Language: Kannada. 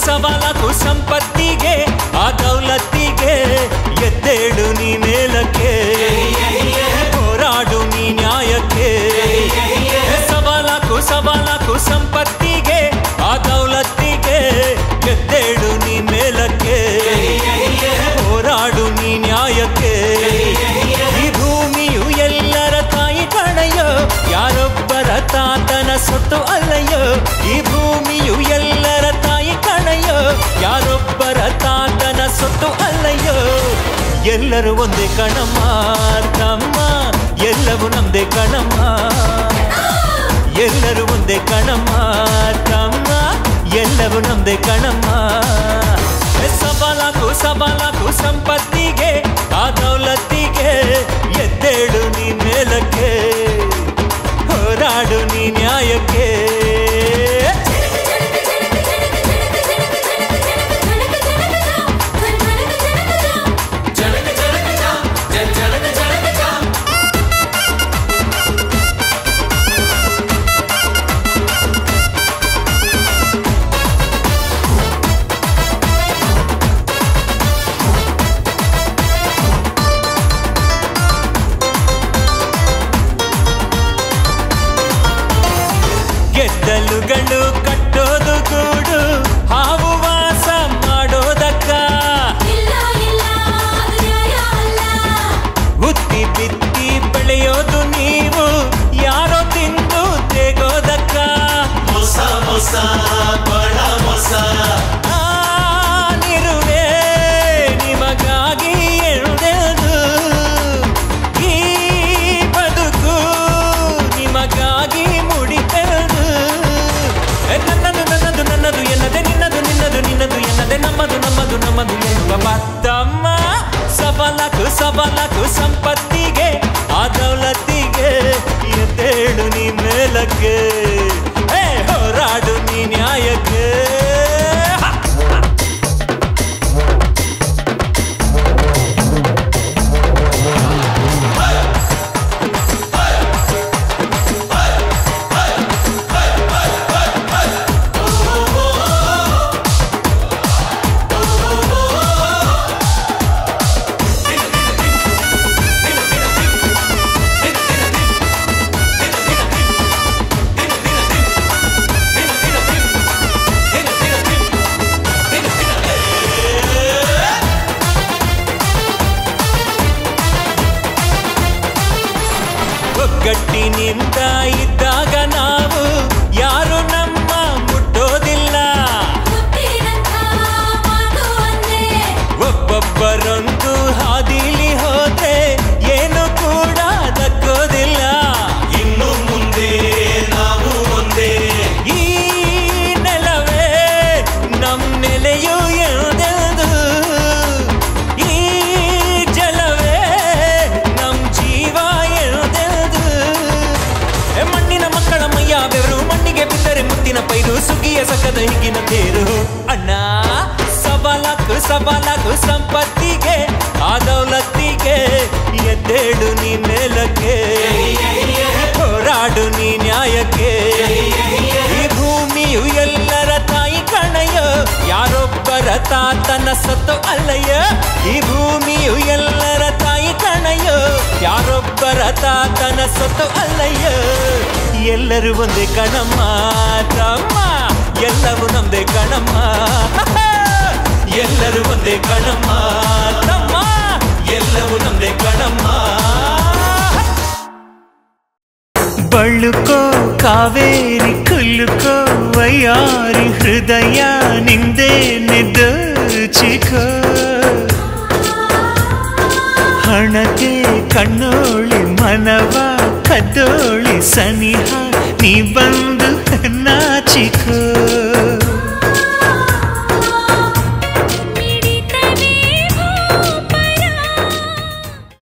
ಸವಾಲಾಕು ಸಂಪತ್ತಿಗೆ ಆ ದೌಲತ್ತಿಗೆ ಎದ್ದೇಳು ನೀ ಮೇಲಕ್ಕೆ ಹೋರಾಡು ನೀ ನ್ಯಾಯಕ್ಕೆ ಸವಾಲಾಕು ಸವಾಲಾಕು ಸಂಪತ್ತಿಗೆ ಆ ದೌಲತ್ತಿಗೆ ಎದ್ದೇಳು ನೀ ಮೇಲಕ್ಕೆ ಹೋರಾಡು ನೀ ನ್ಯಾಯಕ್ಕೆ ಈ ಭೂಮಿಯು ಎಲ್ಲರ ತಾಯಿ ಕಣಯೋ ಯಾರೊಬ್ಬರ ತಾತನ ಸೊತ್ತು ಅಲ್ಲಯ್ಯೋ ಈ ಭೂಮಿಯು ಎಲ್ಲರ ತಾಯಿ ಕಣಯೋ ಯಾರೊಬ್ಬರ ತಾತನ ಸೊತ್ತು ಅಲ್ಲಯ್ಯೋ ಎಲ್ಲರೂ ಒಂದೇ ಕಣಮ್ಮ ತಮ್ಮ ಎಲ್ಲವೂ ನಮ್ದೇ ಕಣಮ್ಮ ಎಲ್ಲರೂ ಒಂದೇ ಕಣಮ್ಮ ತಮ್ಮ ಎಲ್ಲವೂ ನಮ್ದೇ ಕಣಮ್ಮ ಸಬಲಾಕು ಸಬಲಾಕು ಸಂಪತ್ತಿಗೆ ಆ ದೌಲತ್ತಿಗೆ ಎದ್ದೇಳು ನೀ ಮೇಲಕ್ಕೆ ಹೋರಾಡು ನೀ ನ್ಯಾಯಕ್ಕೆ ಗೆದ್ದಲುಗಳು ಕಟ್ಟೋದು ಗೂಡು ಹಾವು ವಾಸ ಮಾಡೋದಕ್ಕ ಉತ್ತಿ ಬಿತ್ತಿ ಬೆಳೆಯೋದು ನೀವು ಯಾರೋ ತಿಂದು ತೆಗೋದಕ್ಕ ಮೋಸ ಮೋಸ ಬಡ ಮೋಸ ನಾನಿರುವೆ ನಿಮಗಾಗಿ ಎಂದೆಂದು ಈ ಬದುಕು ನಿಮಗಾಗಿ ಮುಡಿತೆದು ಎ, ನನ್ನದು ನನ್ನದು ನನ್ನದು ಎನ್ನದೆ ನಿನ್ನದು ನಿನ್ನದು ನಿನ್ನದು ಎನ್ನದೆ ನಮ್ಮದು ನಮ್ಮದು ನಮ್ಮದು ಎನ್ನುವ ಮತ್ತಮ್ಮ ಸಬಲಕು ಸಬಲಕು ಸಂಪತ್ತಿಗೆ ಆ ದೌಲತ್ತಿಗೆ ಎದ್ದೇಳು ನೀ ಮೇಲಕ್ಕೆ ಏ ಹೋರಾಡು ನೀ ನ್ಯಾಯಕ್ಕೆ ಹ! ಒಗ್ಗಟ್ಟಿನಿಂದ ಇದ್ದಾಗ ನಾವು ಯಾರು ನಮ್ಮ ಮುಟ್ಟೋದಿಲ್ಲ ಒಬ್ಬೊಬ್ಬರೊಂದು ಹಾದಿಲಿ ಹೋದ್ರೆ ಏನು ಕೂಡ ದಕ್ಕೋದಿಲ್ಲ ಇನ್ನು ಮುಂದೆ ನಾವು ಒಂದೇ ಈ ನೆಲವೇ ನಮ್ ನೆಲೆಯು ಎಂದೆಂದು ಈ ಜಲವೇ ನಮ್ ಜೀವ ಎಂದೆಂದು ಎ ಮಣ್ಣಿನ ಮಕ್ಕಳ ಮೈಯ ಬೆವರು ಮಣ್ಣಿಗೆ ಬಿದ್ದರೆ ಮುತ್ತಿನ ಪೈರು ಸುಗ್ಗಿಯ ಸಕದ ಹಿಗಿನ ತೇರು ಅಣ್ಣ ಸಬಲಕು ಸಬಲಕು ಸಂಪತ್ತಿಗೆ ಆ ದೌಲತ್ತಿಗೆ ಎದ್ದೇಳು ನೀ ಮೇಲಕ್ಕೆ ಹೋರಾಡು ನೀ ನ್ಯಾಯಕ್ಕೆ ಈ ಭೂಮಿಯು ಎಲ್ಲರ ತಾಯಿ ಕಣಯ್ಯೋ ಯಾರೊಬ್ಬರ ತಾತನ ಸತ್ತು ಅಲ್ಲಯ್ಯ ಈ ಭೂಮಿಯು ಎಲ್ಲರ ತಾಯಿ ಕಣಯ್ಯೋ ಯಾರೊಬ್ಬರ ತಾತನ ಸತ್ತು ಅಲ್ಲಯ್ಯ ಎಲ್ಲರೂ ಒಂದೇ ಕಣಮ್ಮ ತಮ್ಮ ಎಲ್ಲವೂ ನಮ್ದೇ ಕಣಮ್ಮ ಎಲ್ಲರೂ ಒಂದೇ ಕಣಮ್ಮ ತಮ್ಮ ಎಲ್ಲವೂ ನಮ್ದೇ ಕಣಮ್ಮ ಬಳುಕೋ ಕಾವೇರಿ ಕುಲ್ಲುಕೋ ವಯ್ಯಾರಿ ಹೃದಯ ನಿಂದೆ ನಿದ್ದಚಿಕೋ ಹಣತೆ ಕಣ್ಣೋಳಿ ಮನವ ಕದ್ದೋಳಿ ಸನಿಹ ನೀ ಬಂದು ನಾಚಿಕೋ